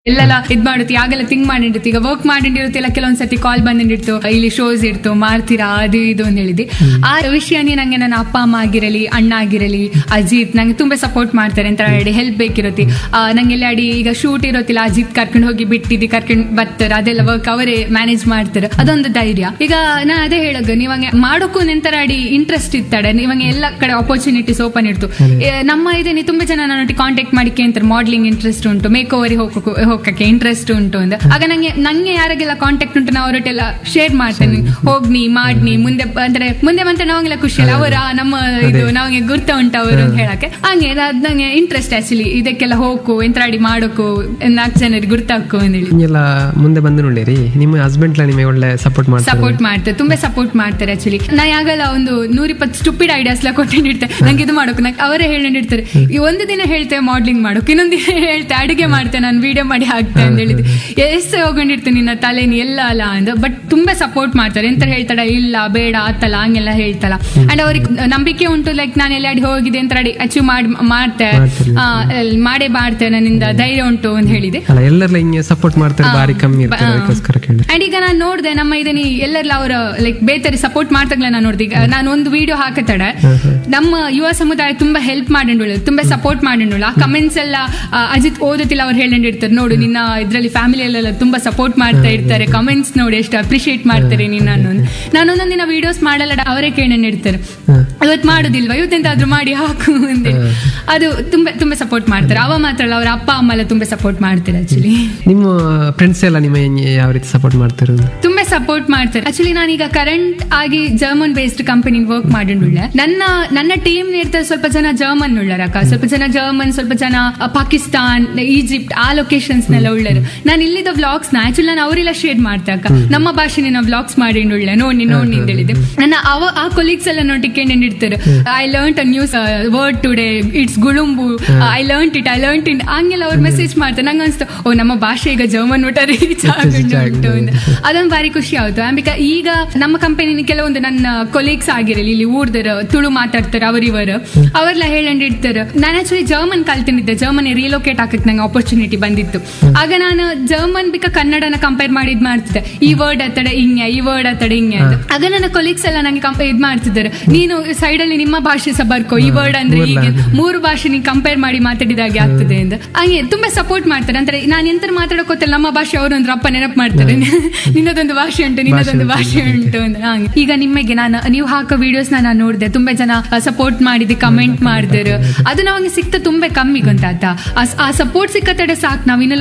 ಎಲ್ಲೆಲ್ಲ ಇದ್ ಮಾಡುತ್ತೆ ಆಗೆಲ್ಲ ಥಿಂಕ್ ಮಾಡಿರ್ತಿ ಈಗ ವರ್ಕ್ ಮಾಡಿರ್ತಿಲ್ಲ ಕೆಲವೊಂದ್ಸತಿ ಕಾಲ್ ಬಂದಿರ್ತು ಇಲ್ಲಿ ಶೋಸ್ ಇರ್ತು ಮಾಡ್ತೀರಾ ಅದು ಇದು ಅಂತ ಹೇಳಿದ್ವಿ ಆ ವಿಷಯನೇ ನಂಗೆ ನನ್ನ ಅಪ್ಪ ಅಮ್ಮ ಆಗಿರಲಿ ಅಣ್ಣ ಆಗಿರಲಿ ಅಜಿತ್ ನಂಗೆ ತುಂಬಾ ಸಪೋರ್ಟ್ ಮಾಡ್ತಾರೆ ಅಂತ ಹೇಳಿ ಹೆಲ್ಪ್ ಬೇಕಿರತ್ತೆ ಆ, ನಂಗೆ ಎಲ್ಲ ಅಡಿ ಈಗ ಶೂಟ್ ಇರೋತಿಲ್ಲ ಅಜಿತ್ ಕರ್ಕೊಂಡು ಹೋಗಿ ಬಿಟ್ಟಿದ್ದು ಕರ್ಕೊಂಡು ಬರ್ತಾರೆ ಅದೆಲ್ಲ ವರ್ಕ್ ಅವರೇ ಮ್ಯಾನೇಜ್ ಮಾಡ್ತಾರೆ ಅದೊಂದು ಧೈರ್ಯ ಈಗ ನಾ ಅದೇ ಹೇಳೋದು ನೀವಂಗೆ ಮಾಡೋಕ್ಕೂ ನಿಂತರ ಅಡಿ ಇಂಟ್ರೆಸ್ಟ್ ಇರ್ತಾಳೆ ನೀವಂಗೆ ಎಲ್ಲ ಕಡೆ ಆಪರ್ಚುನಿಟೀಸ್ ಓಪನ್ ಇರ್ತು ಏ, ನಮ್ಮ ಇದೇನೆ ತುಂಬಾ ಜನ ನನ್ನ ಕಾಂಟ್ಯಾಕ್ಟ್ ಮಾಡಿಕೆ ಅಂತಾರೆ ಮಾಡ್ಲಿಂಗ್ ಇಂಟ್ರೆಸ್ಟ್ ಉಂಟು ಮೇಕ್ ಓವರ್ ಹೋಗಕ್ಕೆ ಹೋಗಕ್ಕೆ ಇಂಟ್ರೆಸ್ಟ್ ಉಂಟು ಅಂತ ಆಗ ನಂಗೆ ನಂಗೆ ಯಾರಿಗೆಲ್ಲ ಕಾಂಟ್ಯಾಕ್ಟ್ ಉಂಟು ನಾವು ಅವರೊಟ್ಟೆಲ್ಲ ಶೇರ್ ಮಾಡ್ತೇನೆ ಹೋಗ್ನಿ ಮಾಡ್ನಿ ಮುಂದೆ ಬ- ಅಂದ್ರೆ ಮುಂದೆ ಬಂತ ನಾವಂಗೆಲ್ಲ ಖುಷಿ ಅಲ್ಲ ಅವರ ನಮ್ಮ ಇದು ನಮಗೆ ಗುರ್ತ ಉಂಟು ಅವರು ಅಂತ ಹೇಳಕ್ಕೆ ಹಂಗೆ ಅದ್ ನಂಗೆ ಇಂಟ್ರೆಸ್ಟ್ ಆಕ್ಚುಲಿ ಇದಕ್ಕೆಲ್ಲ ಹೋಗು ಎಂತ್ರಾಡಿ ಮಾಡೋಕು ನಾಲ್ಕು ಜನರಿಗೆ ಗುರ್ತಾಕು ಅಂತೇಳಿ ಹಿಂಗೆಲ್ಲ ಮುಂದೆ ಬಂದು ನೋಡಿರಿ ನಿಮ್ಮ ಹಸ್ಬೆಂಡ್ಲ ನಿಮಗೆ ಒಳ್ಳೆ ಸಪೋರ್ಟ್ ಮಾಡ್ತಾರೆ ಸಪೋರ್ಟ್ ಮಾಡ್ತಾರೆ ತುಂಬಾ ಸಪೋರ್ಟ್ ಮಾಡ್ತಾರೆ ಆಕ್ಚುಲಿ ನಾ ಯಾಗಲ್ಲ ಒಂದು ನೂರಿಪ್ಪತ್ತು ಸ್ಟುಪಿಡ್ ಐಡಿಯಾಸ್ ಎಲ್ಲ ಕೊಟ್ಟಿರ್ತಾರೆ ನಂಗೆ ಇದು ಮಾಡೋಕೆ ನಂಗೆ ಅವರೇ ಹೇಳಿರ್ತಾರೆ ಈ ಒಂದು ದಿನ ಹೇಳ್ತೇವೆ ಮಾಡ್ಲಿಂಗ್ ಮಾಡೋಕೆ ಇನ್ನೊಂದು ದಿನ ಹೇಳ್ತೆ ಅಡುಗೆ ಮಾಡ್ತೇನೆ ನಾನು ವಿಡಿಯೋ ಮಾಡಿ ಹಾಕ್ತೆ ಅಂತ ಹೇಳಿದ್ವಿ ಎಷ್ಟು ಹೋಗೊಂಡಿರ್ತೀನಿ ನಿನ್ನ ತಲೆನಿ ಎಲ್ಲ ಅಲ್ಲ ಅಂದ ಬಟ್ ತುಂಬಾ ಸಪೋರ್ಟ್ ಮಾಡ್ತಾರೆ ಎಂತ ಹೇಳ್ತಾಳೆ ಇಲ್ಲ ಬೇಡ ಆತಲ್ಲ ಹಂಗೆಲ್ಲ ಹೇಳ್ತಲ್ಲ ಅಂಡ್ ಅವ್ರಿಗೆ ನಂಬಿಕೆ ಉಂಟು ಲೈಕ್ ನಾನು ಎಲ್ಲ ಅಡಿ ಹೋಗಿದೆ ಅಂತ ಅಡಿ ಅಚೀವ್ ಮಾಡಿ ಮಾಡ್ತೆ ಮಾಡ್ತೀರಿ. ಆ, ಎಲ್- ಮಾಡೇ ಮಾಡ್ತೆ ನನ್ನಿಂದ ಧೈರ್ಯ ಉಂಟು ಅಂತ ಹೇಳಿದೆ ಅಲ್ಲ ಎಲ್ಲರೆಲ್ಲ ಹಿಂಗೆ ಸಪೋರ್ಟ್ ಮಾಡ್ತಾರೆ ಹಾ. ಬಾರಿ ಕಮ್ಮಿ ಇರ್ತಾರೆ ಹಾ. ಅದಕ್ಕೋಸ್ಕರ ಕೇಳಿ ಅಂಡ್ ಈಗ ನಾನು ನೋಡ್ದೆ ನಮ್ಮ ಇದನ್ನ ಎಲ್ಲೆಲ್ಲ ಅವರ ಲೈಕ್ ಬೇತರಿ ಸಪೋರ್ಟ್ ಮಾಡ್ತಾಗ್ಲ ನಾನು ನೋಡ್ದೆ ಈಗ ನಾನು ಒಂದು ವಿಡಿಯೋ ಹಾಕತಡೆ ನಮ್ಮ ಯುವ ಸಮುದಾಯ ತುಂಬಾ ಹೆಲ್ಪ್ ಮಾಡಿಂಡುಳು ತುಂಬಾ ಸಪೋರ್ಟ್ ಮಾಡಿಂಡುಳು ಆ ಕಮೆಂಟ್ಸ್ ಎಲ್ಲ ಆ, ಅಜಿತ್ ಓದುತ್ತಿಲ್ಲ ಅವ್ರು ಹೇಳಿರ್ತಾರೆ ನೋಡು ನಿನ್ನ ಇದ್ರಲ್ಲಿ ಫ್ಯಾಮಿಲಿಯಲ್ಲೆಲ್ಲ ತುಂಬಾ ಸಪೋರ್ಟ್ ಮಾಡ್ತಾ ಇರ್ತಾರೆ ಕಮೆಂಟ್ಸ್ ನೋಡಿ ಎಷ್ಟು ಅಪ್ರಿಶಿಯೇಟ್ ಮಾಡ್ತಾರೆ ನಿನ್ನ ಅನ್ನೋದು ನಾನು ಒಂದೊಂದು ದಿನ ವಿಡಿಯೋಸ್ ಮಾಡಲ್ಲ ಅವರೇ ಕೇಳಿರ್ತಾರೆ ಇವತ್ತು ಮಾಡುದಿಲ್ವಾ ಇವತ್ತೆಂತಾದ್ರೂ ಮಾಡಿ ಹಾಕು ಅಂತೇಳಿ ಅದು ತುಂಬಾ ತುಂಬಾ ಸಪೋರ್ಟ್ ಮಾಡ್ತಾರೆ ಅವ ಮಾತ್ರ ಅಲ್ಲ ಅವ್ರ ಅಪ್ಪ ಅಮ್ಮ ಎಲ್ಲ ತುಂಬಾ ಸಪೋರ್ಟ್ ಮಾಡ್ತಾರೆ ಆಕ್ಚುಲಿ ನಿಮ್ಮ ಫ್ರೆಂಡ್ಸ್ ಎಲ್ಲ ನಿಮ್ಮ ಹೆಂಗೆ ಯಾವ ರೀತಿ ಸಪೋರ್ಟ್ ಮಾಡ್ತಾರೆ ತುಂಬಾ ಸಪೋರ್ಟ್ ಮಾಡ್ತಾರೆ ಆಕ್ಚುಲಿ ನಾನೀಗ ಕರೆಂಟ್ ಆಗಿ ಜರ್ಮನ್ ಬೇಸ್ಡ್ ಕಂಪನಿ ವರ್ಕ್ ಮಾಡಿನುಳ್ಳೆ ನನ್ನ ನನ್ನ ಟೀಮ್ ಇರ್ತಾರೆ ಸ್ವಲ್ಪ ಜನ ಜರ್ಮನ್ ಉಳ್ಳರಕ್ಕ ಸ್ವಲ್ಪ ಜನ ಜರ್ಮನ್ ಸ್ವಲ್ಪ ಜನ ಅ, ಪಾಕಿಸ್ತಾನ್ ಈಜಿಪ್ಟ್ ಆ ಲೊಕೇಶನ್ಸ್ ನೆಲ್ಲ ಉಳ್ಳರು ನಾನು ಇಲ್ಲಿದ್ದ ವ್ಲಾಗ್ಸ್ ನ ಆಕ್ಚುಲಿ ನಾನು ಅವರೆಲ್ಲ ಶೇರ್ ಮಾಡ್ತೆ ಅಕ್ಕ ನಮ್ಮ ಭಾಷೆನ ನಾವು ವ್ಲಾಗ್ಸ್ ಮಾಡಿನುಳ್ಳೆ ನೋಡಿ ನೋಡಿ ಅಂತ ಹೇಳಿದೆ ನನ್ನ ಅವ ಆ ಕೊಲೀಗ್ಸ್ ಎಲ್ಲ ನೋಟಿಕೊಂಡು ಇರ್ತಾರೆ I learn a news word today it's ಗುಳುಂಬು I learn it I learn it ಹಂಗೆಲ್ಲ ಅವ್ರು ಮೆಸೇಜ್ ಮಾಡ್ತಾರೆ ನಂಗೆ ಅನ್ಸ್ತು ಓ ನಮ್ಮ ಭಾಷೆ ಈಗ ಜರ್ಮನ್ ಊಟ ರೀಚ್ ಆಗುಂಟು ಅಂತ ಅದೊಂದು ಬಾರಿ ಖುಷಿ ಆಯ್ತು ಬಿಕಾ ಈಗ ನಮ್ಮ ಕಂಪನಿ ಕೆಲವೊಂದು ನನ್ನ ಕೊಲೀಗ್ಸ್ ಆಗಿರಲಿ ಇಲ್ಲಿ ಊರ್ದರ ತುಳು ಮಾತಾಡ್ತಾರೆ ಅವರಿವರು ಅವರೆಲ್ಲ ಹೇಳಂಡಿರ್ತಾರೆ ನಾನು ಆಕ್ಚುಲಿ ಜರ್ಮನ್ ಕಲ್ತಿನಿದ್ದೆ ಜರ್ಮನ್ ರಿಲೋಕೇಟ್ ಹಾಕಕ್ ನಂಗೆ ಆಪರ್ಚುನಿಟಿ ಬಂದಿತ್ತು ಆಗ ನಾನು ಜರ್ಮನ್ ಬಿಕ ಕನ್ನಡನ ಕಂಪೇರ್ ಮಾಡಿ ಇದ್ ಮಾಡ್ತಿದ್ದೆ ಈ ವರ್ಡ್ ಅತ್ತಡೆ ಹಿಂಗೆ ಈ ವರ್ಡ್ ಅತ್ತಡೆ ಹಿಂಗೆ ಅಂತ ಆಗ ನನ್ನ ಕೊಲೀಗ್ಸ್ ಎಲ್ಲ ನಂಗೆ ಕಂಪೇರ್ ಇದ್ ಮಾಡ್ತಿದ್ದಾರೆ ನೀನು ಸೈಡ್ ಅಲ್ಲಿ ನಿಮ್ಮ ಭಾಷೆ ಸಹ ಬರ್ಕೋ ಈ ವರ್ಡ್ ಅಂದ್ರೆ ಹೀಗೆ ಮೂರು ಭಾಷೆ ನೀನು ಕಂಪೇರ್ ಮಾಡಿ ಮಾತಾಡಿದಾಗೆ ಆಗ್ತದೆ ಅಂತ ಹಂಗೆ ತುಂಬಾ ಸಪೋರ್ಟ್ ಮಾಡ್ತಾರೆ ಅಂದ್ರೆ ನಾನು ಎಂತ ಮಾತಾಡೋಕೋತಿಲ್ಲ ನಮ್ಮ ಭಾಷೆ ಅವರು ಅಂದ್ರೆ ಅಪ್ಪ ನೆನಪು ಮಾಡ್ತಾರೆ ನಿನ್ನದೊಂದು ಭಾಷೆ ಉಂಟು ನಿನ್ನದೊಂದು ಭಾಷೆ ಉಂಟು ಅಂತ ಹಂಗೆ ಈಗ ನಿಮಗೆ ನಾನು ನೀವು ಹಾಕೋ ವಿಡಿಯೋಸ್ ನಾನು ನೋಡಿದೆ ತುಂಬಾ ಜನ ಸಪೋರ್ಟ್ ಮಾಡಿದೆ ಕಮೆಂಟ್ ಮಾಡಿದ್ರು ಅದು ನಮಗೆ ಸಿಕ್ತ ತುಂಬಾ ಕಮ್ಮಿ ಗೊತ್ತಾತ ಆ ಸಪೋರ್ಟ್ ಸಿಕ್ಕತಡೆ ಸಾಕು ನಾವು ಇನ್ನು